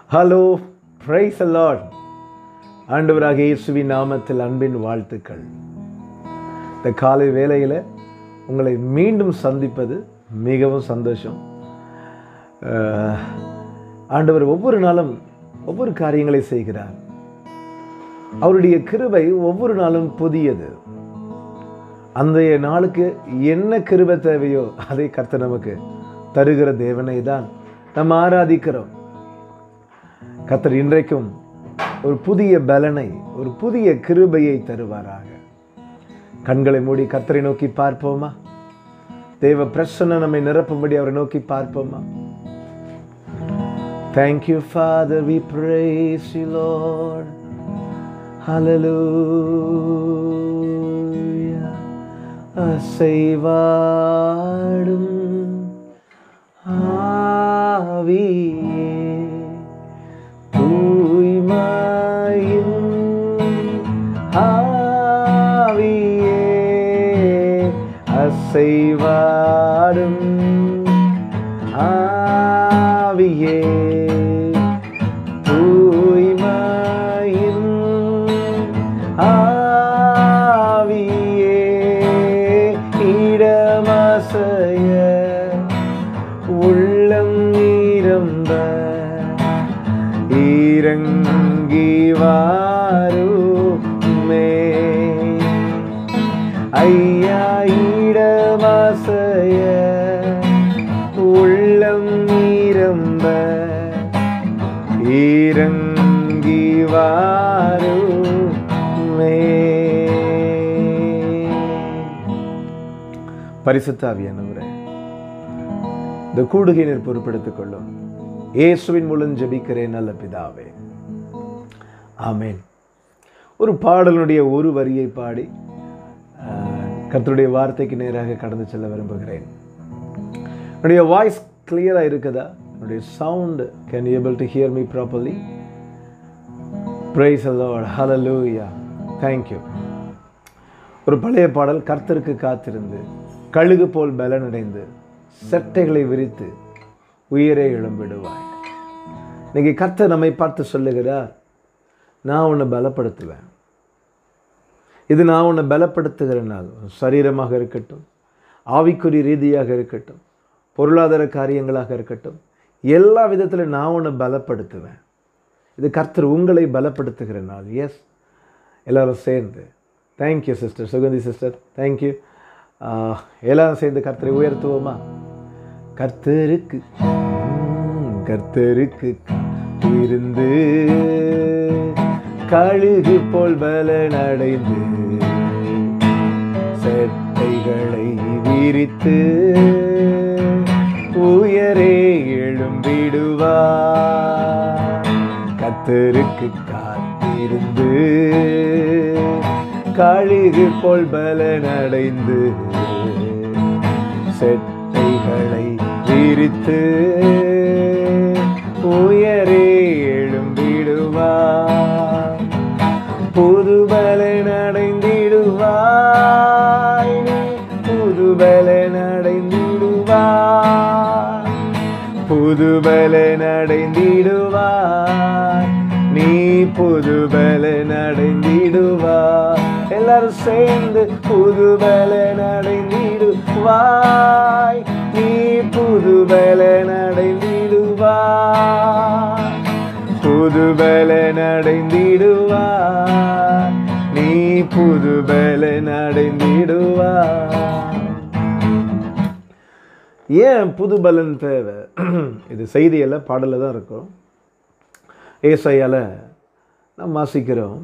Hello price Lord ஆண்டவராக இயேசுவின் நாமத்தில் அன்பின் வாழ்த்துக்கள் இந்த காலை வேளையில் உங்களை மீண்டும் சந்திப்பது மிகவும் சந்தோஷம் அஹ், ஆண்டவர் ஒவ்வொரு நாளும் ஒவ்வொரு காரியங்களை செய்கிறார் அவருடைய கிருபை ஒவ்வொரு நாளும் புதியது அந்தைய நாளுக்கு என்ன கிருபை தேவையோ அதை கர்த்தர் நமக்கு தருகிற தேவனை தான் நம்ம ஆராதிக்கிறோம் கர்த்தர் இன்றைக்கும் ஒரு புதிய பலனை ஒரு புதிய கிருபையை தருவாராக கண்களை மூடி கர்த்தரை நோக்கி பார்ப்போமா தேவ பிரசன்ன நம்மை நிரப்பும்படி அவரை நோக்கி பார்ப்போமா Thank you, Father. We praise you, Lord. Hallelujah. அசைவாடும் ஆவியே தூய்மையும் ஆவியே அசைவாடும் ஆவியே தூய்மையும் ஆவியே இடமசைய உள்ளம் நிரம்ப இறங்கி வாருமே ஐயா இடமசைய உள்ளம் நிரம்ப இறங்கி வாருமே பரிசுத்தாவியானவரே இந்த கூடுகை நீர் பொறுப்படுத்திக் கொள்ளும் இயேசுவின் மூலம் ஜெபிக்கிறேன் நல்ல பிதாவே ஆமென் ஒரு பாடலுடைய ஒரு வரியை பாடி ஆஹ், கர்த்தருடைய வார்த்தைக்கு நேராக கடந்து செல்ல விரும்புகிறேன் என்னுடைய வாய்ஸ் கிளியராக இருக்குதா என்னுடைய sound can able to hear me properly praise a lot hallelujah thank you ஒரு பழைய பாடல் கர்த்தருக்கு காத்திருந்து கழுகு போல் பலனடைந்து செட்டைகளை விரித்து உயிரை எழும்பிடுவாய் இன்னைக்கு கர்த்தர் நம்மை பார்த்து சொல்லுகிறார் நான் உன்னை பலப்படுத்துவேன் இது நான் உன்னை பலப்படுத்துகிற நாள் சரீரமாக இருக்கட்டும் ஆவிக்குறி ரீதியாக இருக்கட்டும் பொருளாதார காரியங்களாக இருக்கட்டும் எல்லா விதத்திலும் நான் உன்னை பலப்படுத்துவேன் இது கர்த்தர் உங்களை பலப்படுத்துகிற நாள் எஸ் எல்லாரும் சேர்ந்து thank you sister Suganthi sister thank you எல்லாரும் சேர்ந்து கர்த்தரை உயர்த்துவோமா கர்த்தருக்கு ம், கர்த்தருக்கு இருந்து கழுகு போல் பலனடைந்து செட்டைகளை விரித்து உயரே எழும்பிடுவார் கத்தருக்கு காத்திருந்து கழுகு போல் பலனடைந்து செட்டைகளை விரித்து உயரே எழும்பிடுவார் புது பலனடைந்திடுவாய் நீ புது பலனடைந்திடுவாய் புது பலனடைந்திடுவாய் நீ புது பலனடைந்திடுவாய் எல்லாரும் சேர்ந்து புது பலனடைந்திடுவாய் நீ புது பலனடைந்திடுவாய் புது பலனடைந்திடுவாய் நீ புது பலனடைந்திடுவாய் ஏன் புது பலன் தேவை இது செய்தியில் பாடலில் தான் இருக்கும் ஏசையால் நாம் வாசிக்கிறோம்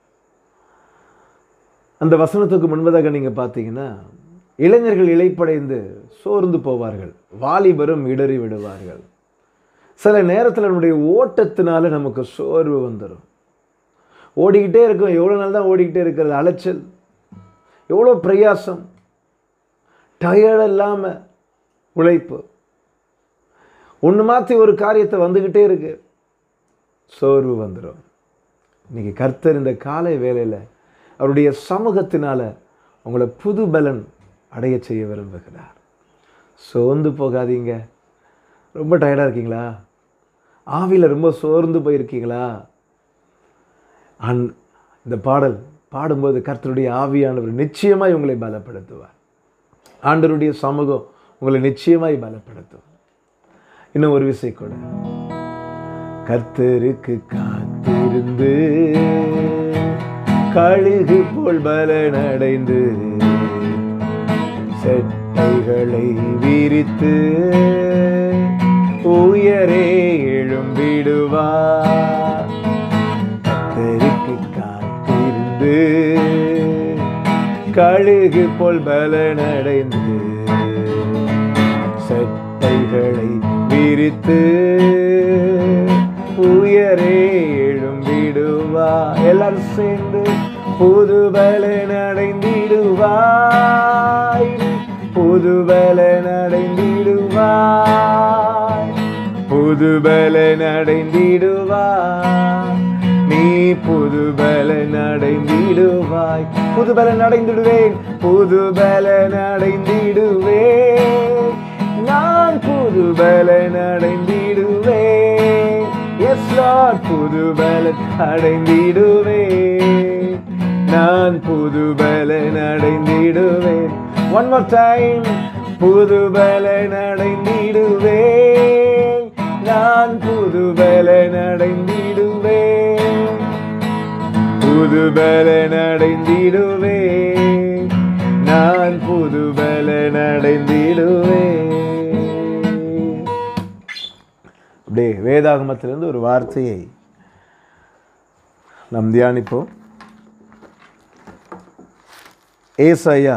அந்த வசனத்துக்கு முன்பதாக நீங்கள் பார்த்தீங்கன்னா இளைஞர்கள் இளைப்படைந்து சோர்ந்து போவார்கள் வாலிபரும் இடறி விடுவார்கள் சில நேரத்தில் நம்முடைய ஓட்டத்தினால நமக்கு சோர்வு வந்துடும் ஓடிக்கிட்டே இருக்கும் எவ்வளோ நாள் தான் ஓடிக்கிட்டே இருக்கிறது அலைச்சல் எவ்வளோ பிரயாசம் டயர்ட் இல்லாமல் உழைப்பு ஒன்று மாற்றி ஒரு காரியத்தை வந்துக்கிட்டே இருக்கு சோர்வு வந்துடும் இன்னைக்கு கர்த்தர் இந்த காலை வேளையில் அவருடைய சமூகத்தினால உங்களை புது பலன் அடைய செய்ய விரும்புகிறார் சோர்ந்து போகாதீங்க ரொம்ப டயர்டாக இருக்கீங்களா ஆவியில் ரொம்ப சோர்ந்து போயிருக்கீங்களா அன் இந்த பாடல் பாடும்போது கர்த்தருடைய ஆவியானவர் நிச்சயமாய் உங்களை பலப்படுத்துவார் ஆண்டருடைய சமூகம் உங்களை நிச்சயமாய் பலப்படுத்தும் இன்னும் ஒரு விஷயம் கூட கர்த்தருக்கு காத்திருந்து கழுகு போல் பலனடைந்து செட்டைகளை விரித்து உயரே எழும்பிடுவார் கர்த்தருக்கு காத்திருந்து கழுகு போல் பலனடைந்து சட்டைகளை விரித்து உயரே எழும்பிடுவா எல்லாரும் சேர்ந்து புது பலன் அடைந்திடுவாய் புது பலன் அடைந்திடுவாய் புது பலன் அடைந்திடுவாய் நீ புது பலன் அடைந்திடுவாய் புது பலன் அடைந்திடுவேன் புது பலன் அடைந்திடுவேன் நான் புது பலன் அடைந்திடுவேன் எஸ் லார்ட் புது பலன் அடைந்திடுவேன் நான் புது பலன் அடைந்திடுவேன் ஒன் மோர் டைம் புது பலன் அடைந்திடுவேன் நான் புது பலன் அடைந்திடுவேன் புது பலன் அடைந்திடுவேன் நான் புது பலன் அடைந்திடுவேன் அப்படியே வேதாகமத்திலிருந்து ஒரு வார்த்தையை நாம் தியானிப்போம் ஏசாயா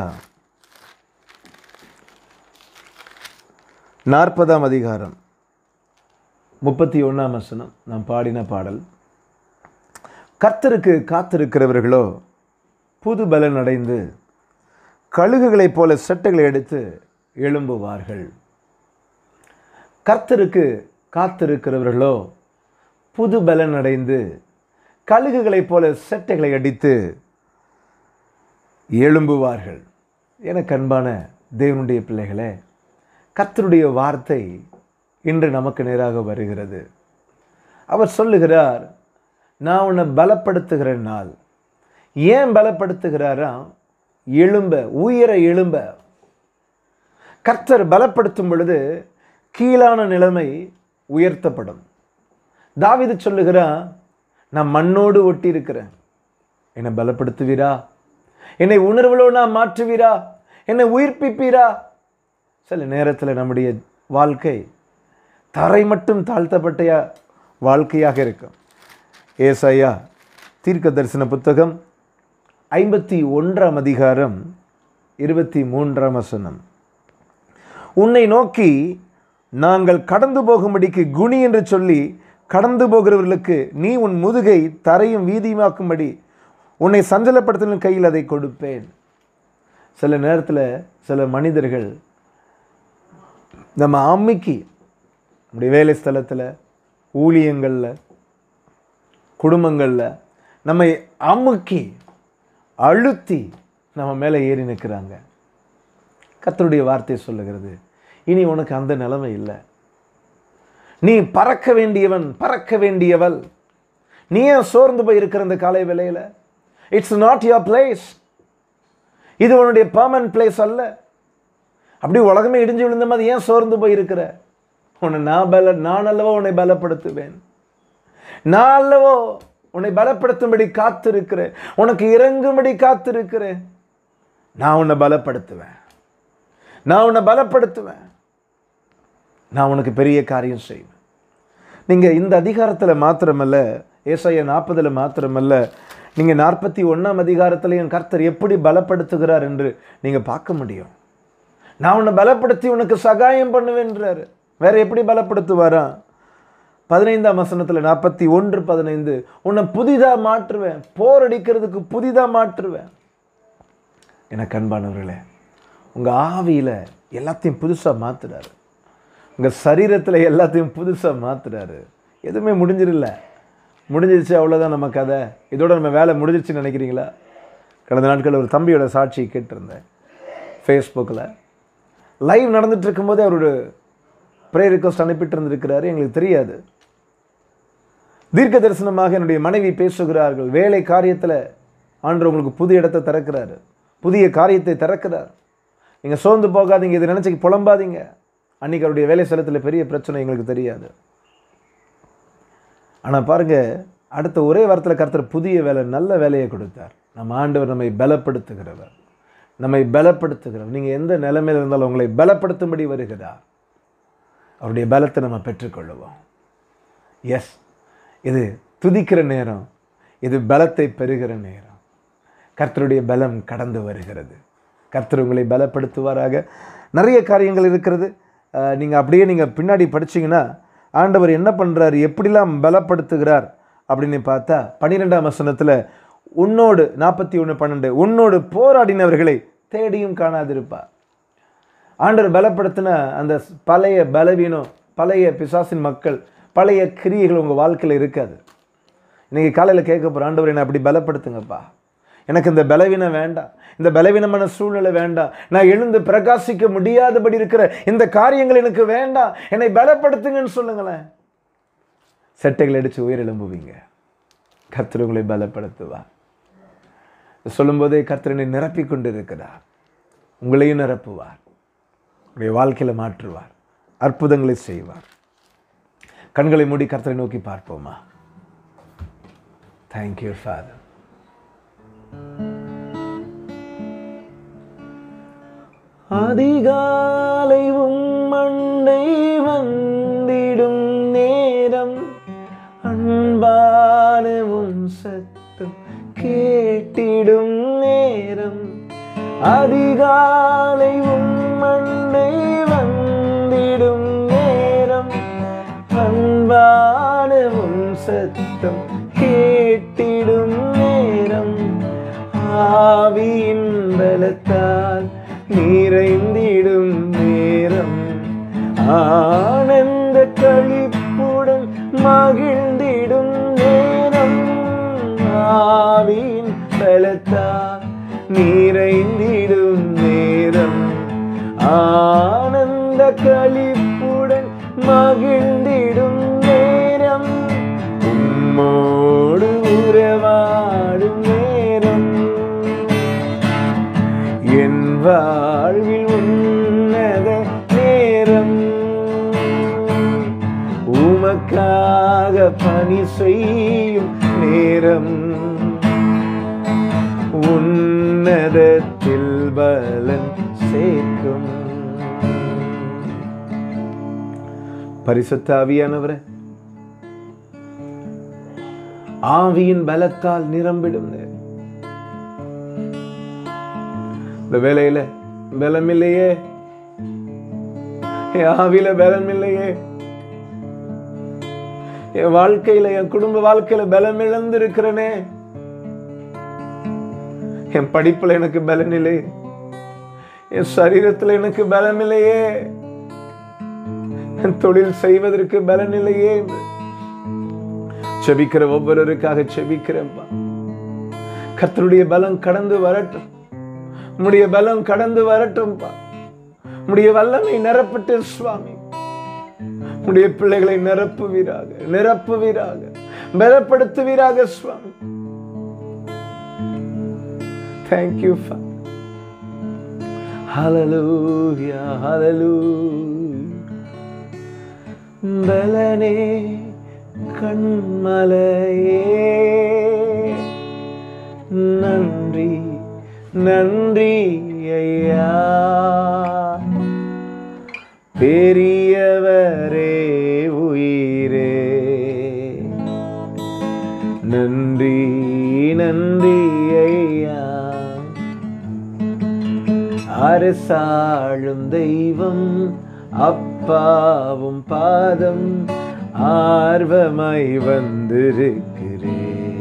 நாற்பதாம் அதிகாரம் முப்பத்தி ஒன்றாம் வசனம் நாம் பாடின பாடல் கர்த்தருக்கு காத்திருக்கிறவர்களோ புது பலன் அடைந்து கழுகுகளைப் போல செட்டைகளை எடுத்து எழும்புவார்கள் கர்த்தருக்கு காத்திருக்கிறவர்களோ புது பலன் அடைந்து கழுகுகளைப் போல செட்டைகளை அடித்து எழும்புவார்கள் எனக்கு அன்பான தேவனுடைய பிள்ளைகளே கர்த்தருடைய வார்த்தை இன்று நமக்கு நேராக வருகிறது அவர் சொல்லுகிறார் நான் உன்னை பலப்படுத்துகிற நாள் ஏன் பலப்படுத்துகிறாரா எழும்ப உயர எழும்ப கர்த்தர் பலப்படுத்தும் பொழுது கீழான நிலைமை உயர்த்தப்படும் தாவிது சொல்லுகிறான் நான் மண்ணோடு ஒட்டி இருக்கிறேன் என்னை பலப்படுத்துவீரா என்னை உணர்வுகளோடு நான் மாற்றுவீரா என்னை உயிர்ப்பிப்பீரா சில நேரத்தில் நம்முடைய வாழ்க்கை தரை மட்டும் தாழ்த்தப்பட்ட வாழ்க்கையாக இருக்கும் ஏசாயா தீர்க்க தரிசன புத்தகம் ஐம்பத்தி ஒன்றாம் அதிகாரம் இருபத்தி மூன்றாம் வசனம் உன்னை நோக்கி நாங்கள் கடந்து போகும்படிக்கு குனி என்று சொல்லி கடந்து போகிறவர்களுக்கு நீ உன் முதுகை தரையும் வீதியுமாக்கும்படி உன்னை சஞ்சலப்படுத்தின கையில் அதை கொடுப்பேன் சில நேரத்தில் சில மனிதர்கள் நம்ம அம்மிக்கு நம்முடைய வேலை ஸ்தலத்தில் ஊழியங்களில் குடும்பங்களில் நம்மை அமுக்கி அழுத்தி நம்ம மேலே ஏறி நிற்கிறாங்க கர்த்தருடைய வார்த்தை சொல்லுகிறது இனி உனக்கு அந்த நிலைமை இல்லை நீ பறக்க வேண்டியவன் பறக்க வேண்டியவள் நீ ஏன் சோர்ந்து போய் இருக்கிற இந்த காலை வேலையில் இட்ஸ் நாட் யுவர் பிளேஸ் இது உன்னுடைய பர்மனன்ட் பிளேஸ் அல்ல அப்படி உலகமே இடிஞ்சு விழுந்த மாதிரி ஏன் சோர்ந்து போய் இருக்கிற உன்னை நான் பல நான் அல்லவோ உன்னை பலப்படுத்துவேன் நான் அல்லவோ உன்னை பலப்படுத்தும்படி காத்திருக்கிறேன் உனக்கு இறங்கும்படி காத்திருக்கிறேன் நான் உன்னை பலப்படுத்துவேன் நான் உன்னை பலப்படுத்துவேன் நான் உனக்கு பெரிய காரியம் செய்வேன் நீங்கள் இந்த அதிகாரத்தில் மாத்திரமல்ல ஏசாய நாற்பதில் மாத்திரமல்ல நீங்கள் நாற்பத்தி ஒன்றாம் அதிகாரத்திலையும் கர்த்தர் எப்படி பலப்படுத்துகிறார் என்று நீங்கள் பார்க்க முடியும் நான் உன்னை பலப்படுத்தி உனக்கு சகாயம் பண்ணுவேன்றாரு வேற எப்படி பலப்படுத்துவாரா பதினைந்தாம் வசனத்தில் நாற்பத்தி ஒன்று பதினைந்து உன்னை புதிதாக மாற்றுவேன் போர் அடிக்கிறதுக்கு புதிதாக மாற்றுவேன் எனக்கு அன்பானவர்களே உங்கள் ஆவியில் எல்லாத்தையும் புதுசாக மாற்றுறாரு உங்கள் சரீரத்தில் எல்லாத்தையும் புதுசாக மாற்றுறாரு எதுவுமே முடிஞ்சிடல முடிஞ்சிருச்சு அவ்வளோதான் நம்ம கதை இதோட நம்ம வேலை முடிஞ்சிருச்சுன்னு நினைக்கிறீங்களா கடந்த நாட்களில் ஒரு தம்பியோட சாட்சி கேட்டிருந்தேன் ஃபேஸ்புக்கில் லைவ் நடந்துட்டு இருக்கும்போதே அவரோட ப்ரே ரிக்வஸ்ட் அனுப்பிட்டு இருந்திருக்கிறாரு எங்களுக்கு தெரியாது தீர்க்க தரிசனமாக என்னுடைய மனைவி பேசுகிறார்கள் வேலை காரியத்தில் ஆண்டு உங்களுக்கு புது இடத்தை திறக்கிறாரு புதிய காரியத்தை திறக்கிறார் நீங்கள் சோர்ந்து போகாதீங்க இதை நினச்சி புலம்பாதீங்க அன்னைக்கு அவருடைய வேலை ஸ்தலத்தில் பெரிய பிரச்சனை எங்களுக்கு தெரியாது ஆனால் பாருங்க அடுத்த ஒரே வாரத்தில் கர்த்தர் புதிய வேலை நல்ல வேலையை கொடுத்தார் நம்ம ஆண்டவர் நம்மை பலப்படுத்துகிறவர் நம்மை பலப்படுத்துகிறவர் நீங்கள் எந்த நிலைமையில் இருந்தாலும் உங்களை பலப்படுத்தும்படி வருகிறார் அவருடைய பலத்தை நம்ம பெற்றுக்கொள்ளுவோம் எஸ் இது துதிக்கிற நேரம் இது பலத்தை பெறுகிற நேரம் கர்த்தருடைய பலம் கடந்து வருகிறது கர்த்தர் உங்களை பலப்படுத்துவாராக நிறைய காரியங்கள் இருக்கிறது நீங்கள் அப்படியே நீங்கள் பின்னாடி படிச்சீங்கன்னா ஆண்டவர் என்ன பண்ணுறாரு எப்படிலாம் பலப்படுத்துகிறார் அப்படின்னு பார்த்தா பன்னிரெண்டாம் வசனத்தில் உன்னோடு நாற்பத்தி ஒன்று பன்னெண்டு உன்னோடு போராடினவர்களை தேடியும் காணாதிருப்பார் ஆண்டவர் பலப்படுத்தின அந்த பழைய பலவீனம் பழைய பிசாசின் மக்கள் பழைய கிரியைகள் உங்கள் வாழ்க்கையில் இருக்காது இன்னைக்கு காலையில் கேட்க போகிற ஆண்டவர் என்னை அப்படி பலப்படுத்துங்கப்பா எனக்கு இந்த பலவீனம் வேண்டாம் இந்த பலவீனமான சூழ்நிலை வேண்டாம் நான் எழுந்து பிரகாசிக்க முடியாதபடி இருக்கிற இந்த காரியங்கள் எனக்கு வேண்டாம் என்னை பலப்படுத்துங்கன்னு சொல்லுங்களேன் செட்டைகள் அடித்து உயிர் எழும்புவீங்க கர்த்தர் உங்களை பலப்படுத்துவார் சொல்லும்போதே கர்த்தரனை நிரப்பிக் கொண்டு இருக்கிறார் உங்களையும் நிரப்புவார் உங்களுடைய வாழ்க்கையில் மாற்றுவார் அற்புதங்களை செய்வார் கண்களை மூடி கர்த்தரை நோக்கி பார்ப்போமா தேங்க்யூ ஃபாதர் அதிகாலை உம்மண்டை வந்திடும் நேரம் அன்பான உன் சத்தம் கேட்டிடும் நேரம் அதிகாலை உம்மண்டை வந்திடும் நேரம் அன்பான உன் சத்தம் கேட்டிடும் நேரம் ஆவியின் பலத்தால் நிறைந்திடும் நேரம் ஆனந்த கழிப்புடன் மகிழ்ந்திடும் நேரம் ஆவியின் பலத்தால் நிறைந்திடும் நேரம் ஆனந்த களிப்புடன் மகிழ்ந்திடும் நேரம் உம்மோடு உறவாடும் நேரம் என் வாழ்வில் உன்னத நேரம் உமக்காக பணி செய்யும் நேரம் உன்னதத்தில் பலன் சேர்க்கும் பரிசுத்த ஆவியானவரே ஆவியின் பலத்தால் நிரம்பிடும் நேரம் இந்த வேலையில பலம் இல்லையே என் ஆவியில பலம் இல்லையே என் வாழ்க்கையில என் குடும்ப வாழ்க்கையில பலம் இழந்து இருக்கிறனே என் படிப்புல எனக்கு பலன் இல்லை என் சரீரத்துல எனக்கு பலம் இல்லையே என் தொழில் செய்வதற்கு பலன் இல்லையே என்று செபிக்கிற ஒவ்வொருவருக்காக செபிக்கிறேன்ப்பா கர்த்தருடைய பலம் கடந்து வரட்டும் உம்முடைய பலம் கடந்து வரட்டும்பா உம்முடைய வல்லமை நிரப்பட்டு சுவாமி உடைய பிள்ளைகளை நிரப்புவீராக நிரப்புவீராக பலப்படுத்துவீராக சுவாமி தேங்க்யூ ஹalleluya ஹalleluya பலனே கண்மலையே நன்றி நன்றி ஐயா பெரியவரே உயிரே நன்றி நன்றி ஐயா அரசாளும் தெய்வம் அப்பாவும் பாதம் ஆர்வமாய் வந்திருக்கிறே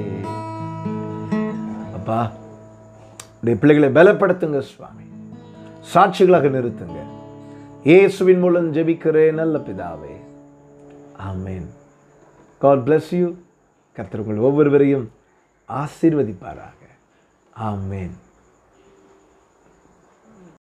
அப்பா உடைய பிள்ளைகளை பலப்படுத்துங்க சுவாமி சாட்சிகளாக நிறுத்துங்க இயேசுவின் மூலம் ஜெபிக்கிறேன் நல்ல பிதாவே ஆமென் காட் bless யூ கர்த்தர் உங்கள் ஒவ்வொருவரையும் ஆசீர்வதிப்பாராக ஆமென்